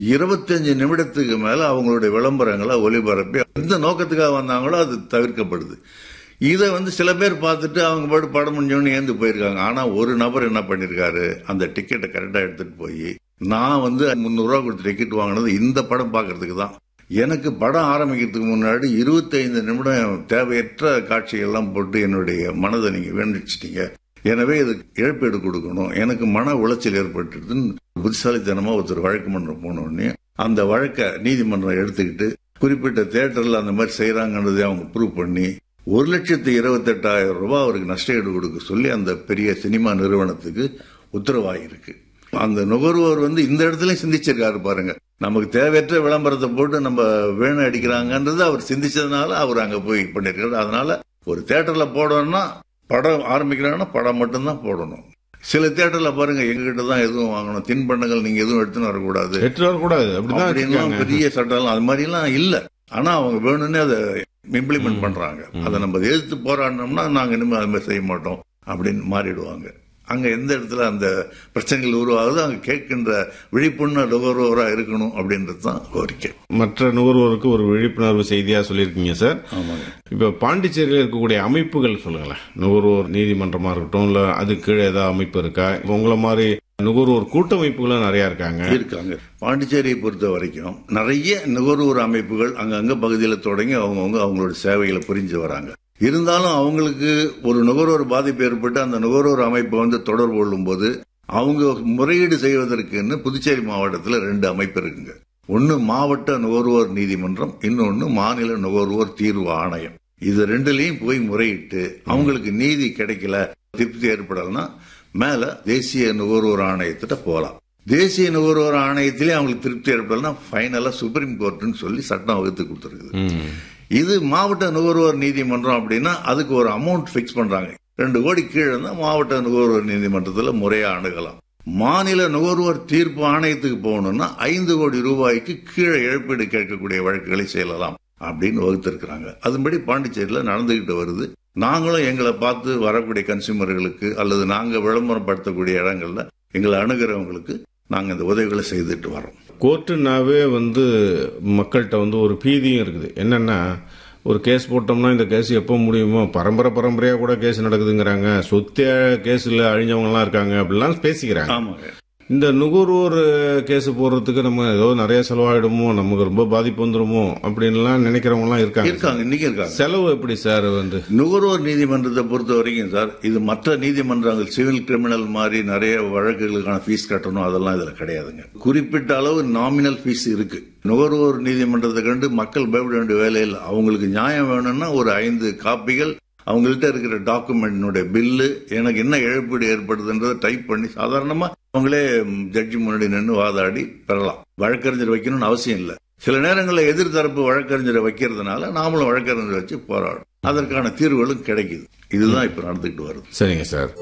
இருபத்தஞ்சு நிமிடத்துக்கு மேல அவங்களுடைய விளம்பரங்களை ஒளிபரப்பி எந்த நோக்கத்துக்காக வந்தாங்களோ அது தவிர்க்கப்படுது இதை வந்து சில பேர் பார்த்துட்டு அவங்க பாட்டு படம் முடிஞ்சோன்னு ஏந்து போயிருக்காங்க ஆனா ஒரு நபர் என்ன பண்ணிருக்காரு அந்த டிக்கெட்டை கரெக்டா எடுத்துட்டு போய் நான் வந்து முந்நூறு ரூபா கொடுத்து டிக்கெட் வாங்கினது இந்த படம் பார்க்கறதுக்கு தான் எனக்கு படம் ஆரம்பிக்கிறதுக்கு முன்னாடி இருபத்தைந்து நிமிடம் தேவையற்ற காட்சிகள்லாம் போட்டு என்னுடைய மனதை நீங்க வேண்டிச்சிட்டீங்க எனவே இதுக்கு இழப்பீடு கொடுக்கணும் எனக்கு மன உளைச்சல் ஏற்பட்டுதுன்னு புத்திசாலித்தனமா ஒருத்தர் வழக்கு மன்றம் போனோடனே அந்த வழக்கை நீதிமன்றம் எடுத்துக்கிட்டு குறிப்பிட்ட தேட்டர்ல அந்த மாதிரி செய்யறாங்கன்றதை அவங்க ப்ரூவ் பண்ணி ஒரு லட்சத்து இருபத்தெட்டாயிரம் ரூபாய் அவருக்கு நஷ்டஈடு கொடுக்க சொல்லி அந்த பெரிய சினிமா நிறுவனத்துக்கு உத்தரவாயிருக்கு அந்த நுகர்வோர் வந்து இந்த இடத்துலயும் சிந்திச்சிருக்காரு பாருங்க நமக்கு தேவையற்ற விளம்பரத்தை போட்டு நம்ம வேணும் அடிக்கிறாங்கன்றது அவர் சிந்திச்சதுனால அவர் அங்க போய் பண்ணிருக்காரு அதனால ஒரு தேட்டர்ல போடணும்னா படம் ஆரம்பிக்கிறாங்கன்னா படம் மட்டும்தான் போடணும் சில தேட்டர்ல பாருங்க எங்ககிட்ட தான் எதுவும் வாங்கணும் தின்பண்டங்கள் நீங்க எதுவும் எடுத்துன்னு வரக்கூடாது எட்டு வரக்கூடாது அப்படிதான் அப்படின்லாம் வச்சிருக்காங்க. பெரிய சட்டம் அது மாதிரி எல்லாம் இல்ல ஆனா அவங்க வேணும்னே அதை இம்ப்ளிமெண்ட் பண்றாங்க அதை நம்ம எதிர்த்து போராடினோம்னா நாங்க இனிமே அது மாதிரி செய்ய மாட்டோம் அப்படின்னு மாறிடுவாங்க அங்க எந்த இடத்துல அந்த பிரச்சனைகள் உருவாகுதோ அங்க கேட்கின்ற விழிப்புணர்வு நுகர்வோரா இருக்கணும் அப்படின்றது தான் கோரிக்கை மற்ற நுகர்வோருக்கு ஒரு விழிப்புணர்வு செய்தியா சொல்லியிருக்கீங்க சார் ஆமாங்க இப்ப பாண்டிச்சேரியில் இருக்கக்கூடிய அமைப்புகள் சொல்லுங்களேன் நுகர்வோர் நீதிமன்றமா இருக்கட்டும் இல்ல அது கீழே ஏதாவது அமைப்பு இருக்கா இப்ப உங்களை மாதிரி நுகர்வோர் கூட்டமைப்புகளும் நிறைய இருக்காங்க இருக்காங்க பாண்டிச்சேரியை பொறுத்த வரைக்கும் நிறைய நுகர்வோர் அமைப்புகள் அங்கங்க பகுதியில் தொடங்கி அவங்கவுங்க அவங்களோட சேவைகளை புரிஞ்சு வராங்க இருந்தாலும் அவங்களுக்கு ஒரு நுகர்வோர் பாதிப்பு ஏற்பட்டு அந்த நுகர்வோர் அமைப்பை வந்து தொடர்பு கொள்ளும் போது அவங்க முறையீடு செய்வதற்குன்னு புதுச்சேரி மாவட்டத்தில் ரெண்டு அமைப்பு இருக்குங்க ஒன்னு மாவட்ட நுகர்வோர் நீதிமன்றம் இன்னொன்னு மாநில நுகர்வோர் தீர்வு ஆணையம் இது ரெண்டுலயும் போய் முறையிட்டு அவங்களுக்கு நீதி கிடைக்கல திருப்தி ஏற்படலைன்னா மேல தேசிய நுகர்வோர் ஆணையத்திட்ட போகலாம் தேசிய நுகர்வோர் ஆணையத்திலே அவங்களுக்கு திருப்தி ஏற்படலைன்னா ஃபைனலா சுப்ரீம் கோர்ட்னு சொல்லி சட்டம் வகுத்து கொடுத்துருக்குது ம். இது மாவட்ட நுகர்வோர் நீதிமன்றம் அப்படின்னா அதுக்கு ஒரு அமௌண்ட் ஃபிக்ஸ் பண்றாங்க ரெண்டு கோடி கீழே இருந்தா மாவட்ட நுகர்வோர் நீதிமன்றத்தில் முறையா அணுகலாம் மாநில நுகர்வோர் தீர்ப்பு ஆணையத்துக்கு போகணும்னா ஐந்து கோடி ரூபாய்க்கு கீழே இழப்பீடு கேட்கக்கூடிய வழக்குகளை செய்யலாம் அப்படின்னு வகுத்திருக்கிறாங்க அதுபடி பாண்டிச்சேரியில் நடந்துகிட்டு வருது நாங்களும் எங்களை பார்த்து வரக்கூடிய கன்சியூமர்களுக்கு அல்லது நாங்க விளம்பரப்படுத்தக்கூடிய இடங்கள்ல எங்களை அணுகிறவங்களுக்கு நாங்க இந்த உதவிகளை செய்துட்டு வரோம் கோர்ட்டுனாவே வந்து மக்கள்கிட்ட வந்து ஒரு பீதியும் இருக்குது என்னன்னா ஒரு கேஸ் போட்டோம்னா இந்த கேஸ் எப்போ முடியுமோ பரம்பரை பரம்பரையா கூட கேஸ் நடக்குதுங்கிறாங்க சொத்தே கேஸ்ல அழிஞ்சவங்க எல்லாம் இருக்காங்க அப்படிலாம் பேசிக்கிறாங்க ஆமாங்க இந்த நுகர்வோர் கேஸ் போடுறதுக்கு நம்ம ஏதோ நிறைய செலவாயிடுமோ நமக்கு ரொம்ப பாதிப்பு வந்துருமோ அப்படின்லாம் நினைக்கிறவங்க எல்லாம் இருக்காங்க இருக்காங்க இன்னைக்கு இருக்காங்க செலவு எப்படி சார் வந்து நுகர்வோர் நீதிமன்றத்தை பொறுத்த வரைக்கும் சார் இது மற்ற நீதிமன்றங்கள் சிவில் கிரிமினல் மாதிரி நிறைய வழக்குகளுக்கான ஃபீஸ் கட்டணும் அதெல்லாம் இதுல கிடையாதுங்க குறிப்பிட்ட அளவு நாமினல் ஃபீஸ் இருக்கு நுகர்வோர் நீதிமன்றத்தை கண்டு மக்கள் பயப்பட வேண்டிய வேலை இல்லை அவங்களுக்கு நியாயம் வேணும்னா ஒரு ஐந்து காப்பிகள் அவங்கள்ட்ட இருக்கிற டாக்குமெண்ட்னுடைய பில்லு எனக்கு என்ன இழப்பீடு ஏற்படுதுன்றதை டைப் பண்ணி சாதாரணமா அவங்களே ஜட்ஜி முன்னாடி நின்று வாதாடி பெறலாம் வழக்கறிஞர் வைக்கணும்னு அவசியம் இல்லை சில நேரங்களில் எதிர்த்தரப்பு வழக்கறிஞரை வைக்கிறதுனால நாமளும் வழக்கறிஞரை வச்சு போராடும் அதற்கான தீர்வுகளும் கிடைக்குது இதுதான் இப்ப நடந்துகிட்டு வருது சரிங்க சார்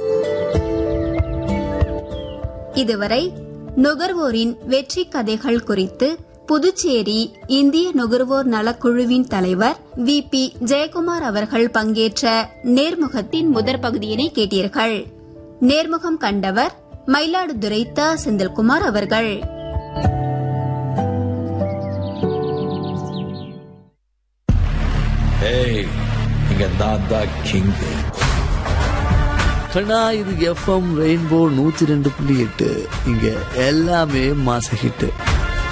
இதுவரை நுகர்வோரின் வெற்றி கதைகள் குறித்து புதுச்சேரி இந்திய நுகர்வோர் நலக்குழுவின் தலைவர் வி பி ஜெயக்குமார் அவர்கள் பங்கேற்ற நேர்முகத்தின் முதற் பகுதியினை கேட்டீர்கள் நேர்முகம் கண்டவர் மயிலாடுதுறை த செந்தில்குமார் அவர்கள் ஏய் இங்க நான் தான் கிங் கண்ணா இது எஃப்எம் ரெயின்போ நூத்தி ரெண்டு புள்ளி எட்டு இங்க எல்லாமே மாச ஹிட்டு